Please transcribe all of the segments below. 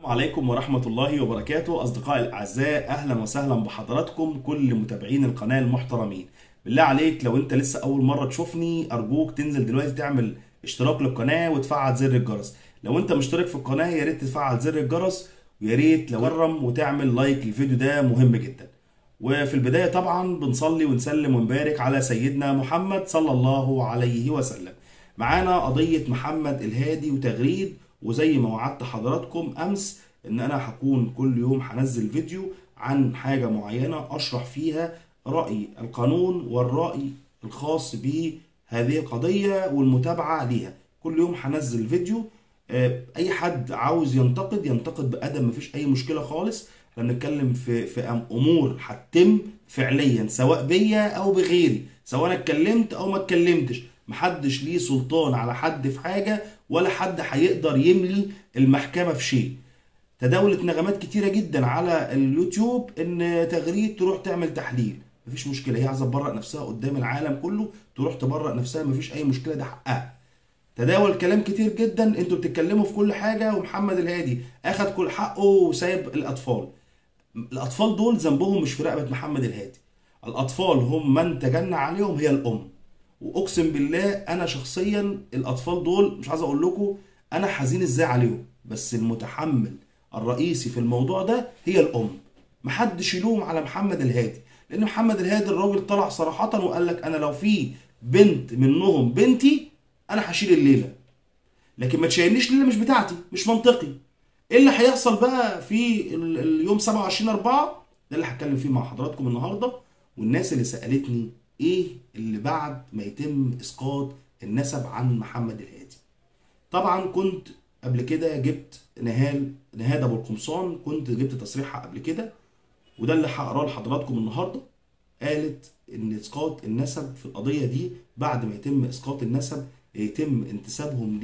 عليكم ورحمة الله وبركاته أصدقائي الأعزاء أهلا وسهلا بحضراتكم كل متابعين القناة المحترمين بالله عليك لو أنت لسه أول مرة تشوفني أرجوك تنزل دلوقتي تعمل اشتراك للقناة وتفعل زر الجرس لو أنت مشترك في القناة يا ريت تفعل زر الجرس ويا ريت لو تكرم وتعمل لايك للفيديو ده مهم جدا وفي البداية طبعا بنصلي ونسلم ونبارك على سيدنا محمد صلى الله عليه وسلم معانا قضية محمد الهادي وتغريد وزي ما وعدت حضراتكم امس ان انا هكون كل يوم هنزل فيديو عن حاجه معينه اشرح فيها راي القانون والراي الخاص بهذه القضيه والمتابعه ليها كل يوم هنزل فيديو آه، اي حد عاوز ينتقد ينتقد بادب مفيش اي مشكله خالص احنا بنتكلم في في أم- امور هتتم فعليا سواء بيا او بغيري سواء انا اتكلمت او ما اتكلمتش محدش ليه سلطان على حد في حاجه ولا حد هيقدر يملي المحكمه في شيء تداولت نغمات كتيره جدا على اليوتيوب ان تغريد تروح تعمل تحليل مفيش مشكله هي عايزه تبرأ نفسها قدام العالم كله تروح تبرأ نفسها مفيش اي مشكله ده حقها تداول كلام كتير جدا انتوا بتتكلموا في كل حاجه ومحمد الهادي اخد كل حقه وسايب الاطفال الاطفال دول ذنبهم مش في رقبه محمد الهادي الاطفال هم من تجنى عليهم هي الام واقسم بالله انا شخصيا الاطفال دول مش عايز اقول لكم انا حزين ازاي عليهم بس المتحمل الرئيسي في الموضوع ده هي الام محدش يلوم على محمد الهادي لان محمد الهادي الراجل طلع صراحه وقال لك انا لو في بنت منهم بنتي انا هشيل الليله لكن ما تشيلنيش ليله مش بتاعتي مش منطقي ايه اللي هيحصل بقى في ال- اليوم 27 4 ده اللي هتكلم فيه مع حضراتكم النهارده والناس اللي سالتني ايه اللي بعد ما يتم اسقاط النسب عن محمد الهادي طبعا كنت قبل كده جبت نهال نهاد ابو القمصان كنت جبت تصريحها قبل كده وده اللي هقراه لحضراتكم النهارده قالت ان اسقاط النسب في القضيه دي بعد ما يتم اسقاط النسب يتم انتسابهم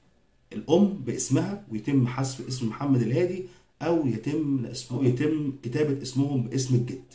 للام باسمها ويتم حذف اسم محمد الهادي او يتم اسمه يتم كتابه اسمهم باسم الجد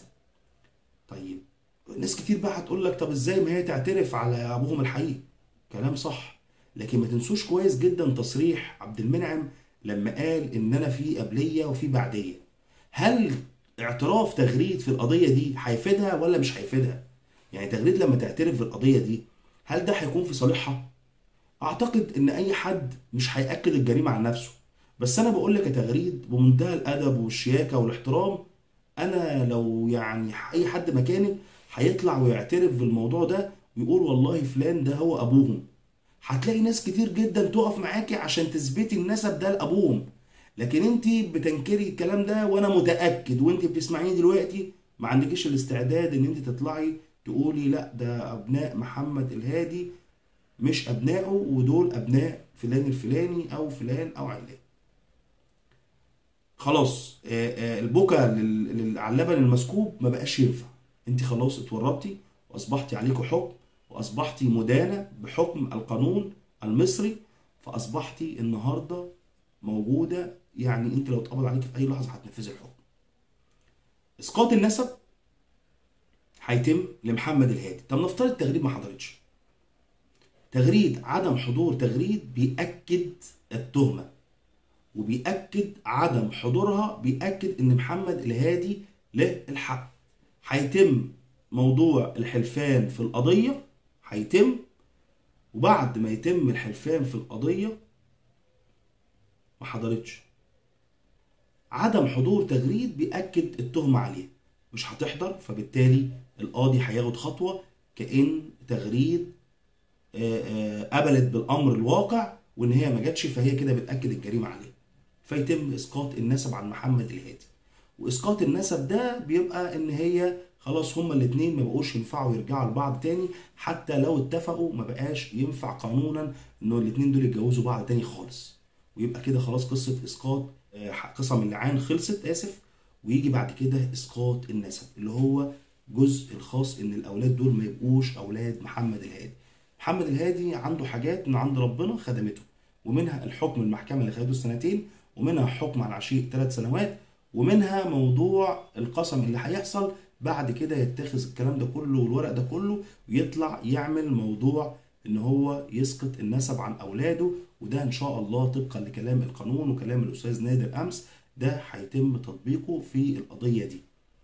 طيب ناس كتير بقى هتقول لك طب ازاي ما هي تعترف على ابوهم الحقيقي كلام صح لكن ما تنسوش كويس جدا تصريح عبد المنعم لما قال ان انا في قبليه وفي بعديه هل اعتراف تغريد في القضيه دي هيفيدها ولا مش هيفيدها يعني تغريد لما تعترف في القضيه دي هل ده هيكون في صالحها اعتقد ان اي حد مش هياكد الجريمه عن نفسه بس انا بقول لك يا تغريد بمنتهى الادب والشياكه والاحترام انا لو يعني اي حد مكاني هيطلع ويعترف بالموضوع ده ويقول والله فلان ده هو ابوهم هتلاقي ناس كتير جدا تقف معاكي عشان تثبتي النسب ده لابوهم لكن انت بتنكري الكلام ده وانا متاكد وانت بتسمعيني دلوقتي ما عندكيش الاستعداد ان انت تطلعي تقولي لا ده ابناء محمد الهادي مش ابنائه ودول ابناء فلان الفلاني او فلان او علان خلاص آه، آه، البكا لل- لل- على اللبن المسكوب ما بقاش ينفع انت خلاص اتورطتي واصبحتي عليكم حكم واصبحتي مدانه بحكم القانون المصري فاصبحتي النهارده موجوده يعني انت لو اتقبض عليك في اي لحظه هتنفذي الحكم اسقاط النسب هيتم لمحمد الهادي طب نفترض تغريد ما حضرتش تغريد عدم حضور تغريد بيأكد التهمة وبيأكد عدم حضورها بيأكد ان محمد الهادي له الحق هيتم موضوع الحلفان في القضية هيتم وبعد ما يتم الحلفان في القضية ما حضرتش عدم حضور تغريد بيأكد التهمة عليه مش هتحضر فبالتالي القاضي هياخد خطوة كأن تغريد آه، آه، قبلت بالامر الواقع وان هي ما جاتش فهي كده بتاكد الجريمه عليه فيتم اسقاط النسب عن محمد الهادي واسقاط النسب ده بيبقى ان هي خلاص هما الاثنين ما بقوش ينفعوا يرجعوا لبعض تاني حتى لو اتفقوا ما بقاش ينفع قانونا انه الاثنين دول يتجوزوا بعض تاني خالص ويبقى كده خلاص قصه اسقاط آه، قسم اللعان خلصت اسف ويجي بعد كده اسقاط النسب اللي هو جزء الخاص ان الاولاد دول ما يبقوش اولاد محمد الهادي محمد الهادي عنده حاجات من عند ربنا خدمته ومنها الحكم المحكمة اللي خدته سنتين ومنها حكم على عشيق ثلاث سنوات ومنها موضوع القسم اللي هيحصل بعد كده يتخذ الكلام ده كله والورق ده كله ويطلع يعمل موضوع ان هو يسقط النسب عن اولاده وده ان شاء الله طبقا لكلام القانون وكلام الاستاذ نادر امس ده هيتم تطبيقه في القضيه دي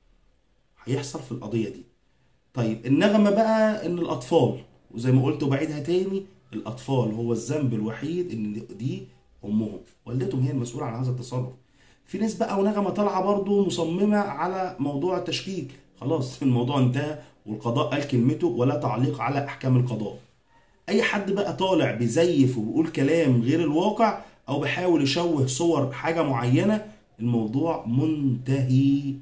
هيحصل في القضيه دي طيب النغمه بقى ان الاطفال وزي ما قلت وبعيدها تاني الاطفال هو الذنب الوحيد ان دي امهم والدتهم هي المسؤوله عن هذا التصرف في ناس بقى ونغمه طالعه برضو مصممه على موضوع التشكيك خلاص الموضوع انتهى والقضاء قال كلمته ولا تعليق على احكام القضاء اي حد بقى طالع بيزيف وبيقول كلام غير الواقع او بيحاول يشوه صور حاجه معينه الموضوع منتهي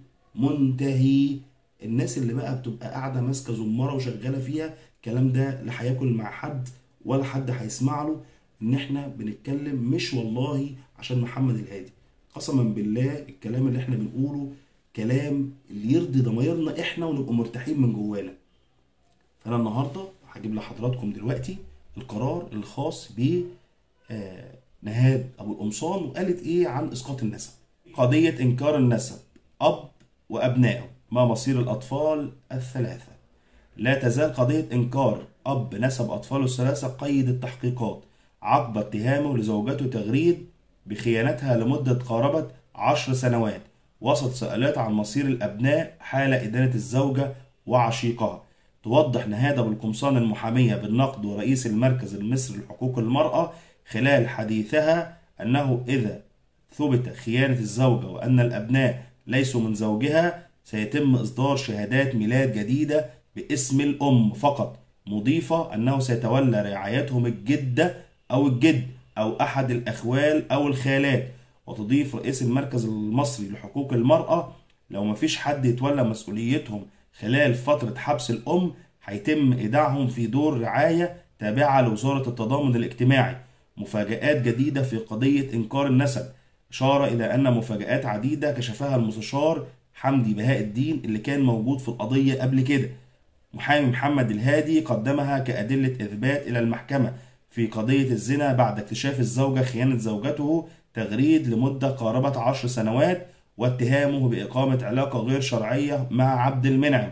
منتهي الناس اللي بقى بتبقى قاعده ماسكه زماره وشغاله فيها الكلام ده لا هياكل مع حد ولا حد هيسمع له ان احنا بنتكلم مش والله عشان محمد الهادي قسما بالله الكلام اللي احنا بنقوله كلام اللي يرضي ضمايرنا احنا ونبقى مرتاحين من جوانا فانا النهارده هجيب لحضراتكم دلوقتي القرار الخاص ب آه، نهاد ابو القمصان وقالت ايه عن اسقاط النسب قضيه انكار النسب اب وابنائه ما مصير الاطفال الثلاثه لا تزال قضيه انكار اب نسب اطفاله الثلاثه قيد التحقيقات عقب اتهامه لزوجته تغريد بخيانتها لمده قاربت عشر سنوات وسط سؤالات عن مصير الابناء حال ادانه الزوجه وعشيقها توضح نهاد ابو القمصان المحاميه بالنقد ورئيس المركز المصري لحقوق المراه خلال حديثها انه اذا ثبت خيانة الزوجة وأن الأبناء ليسوا من زوجها سيتم إصدار شهادات ميلاد جديدة باسم الأم فقط مضيفة أنه سيتولى رعايتهم الجدة أو الجد أو أحد الأخوال أو الخالات وتضيف رئيس المركز المصري لحقوق المرأة لو مفيش حد يتولى مسؤوليتهم خلال فترة حبس الأم هيتم إيداعهم في دور رعاية تابعة لوزارة التضامن الاجتماعي مفاجآت جديدة في قضية إنكار النسب إشارة إلى أن مفاجآت عديدة كشفها المستشار حمدي بهاء الدين اللي كان موجود في القضية قبل كده محامي محمد الهادي قدمها كأدلة إثبات إلى المحكمة في قضية الزنا بعد اكتشاف الزوجة خيانة زوجته تغريد لمدة قاربت عشر سنوات واتهامه بإقامة علاقة غير شرعية مع عبد المنعم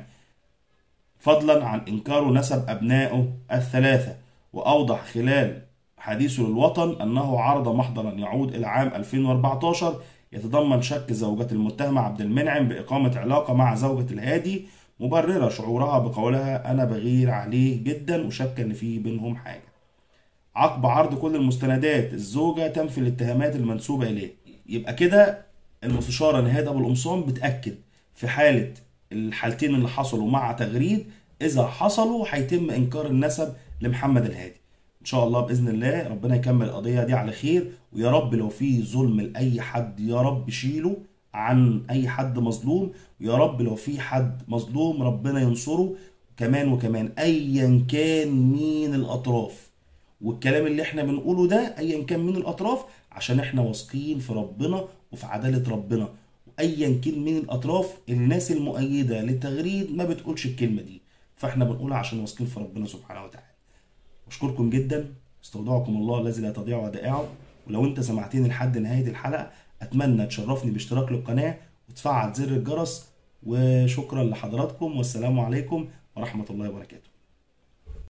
فضلا عن إنكار نسب أبنائه الثلاثة وأوضح خلال حديثه للوطن أنه عرض محضرا يعود إلى عام 2014 يتضمن شك زوجة المتهمة عبد المنعم بإقامة علاقة مع زوجة الهادي مبررة شعورها بقولها أنا بغير عليه جدا وشك إن في بينهم حاجة عقب عرض كل المستندات الزوجة تنفي الاتهامات المنسوبة إليه يبقى كده المستشارة نهاد أبو القمصان بتأكد في حالة الحالتين اللي حصلوا مع تغريد إذا حصلوا هيتم إنكار النسب لمحمد الهادي ان شاء الله باذن الله ربنا يكمل القضيه دي على خير ويا رب لو في ظلم لاي حد يا رب شيله عن اي حد مظلوم ويا رب لو في حد مظلوم ربنا ينصره كمان وكمان ايا كان مين الاطراف والكلام اللي احنا بنقوله ده ايا كان مين الاطراف عشان احنا واثقين في ربنا وفي عداله ربنا وايا كان مين الاطراف الناس المؤيده للتغريد ما بتقولش الكلمه دي فاحنا بنقولها عشان واثقين في ربنا سبحانه وتعالى أشكركم جدا استودعكم الله الذي لا تضيع ودائعه ولو أنت سمعتني لحد نهاية الحلقة أتمنى تشرفني باشتراك للقناة وتفعل زر الجرس وشكرا لحضراتكم والسلام عليكم ورحمة الله وبركاته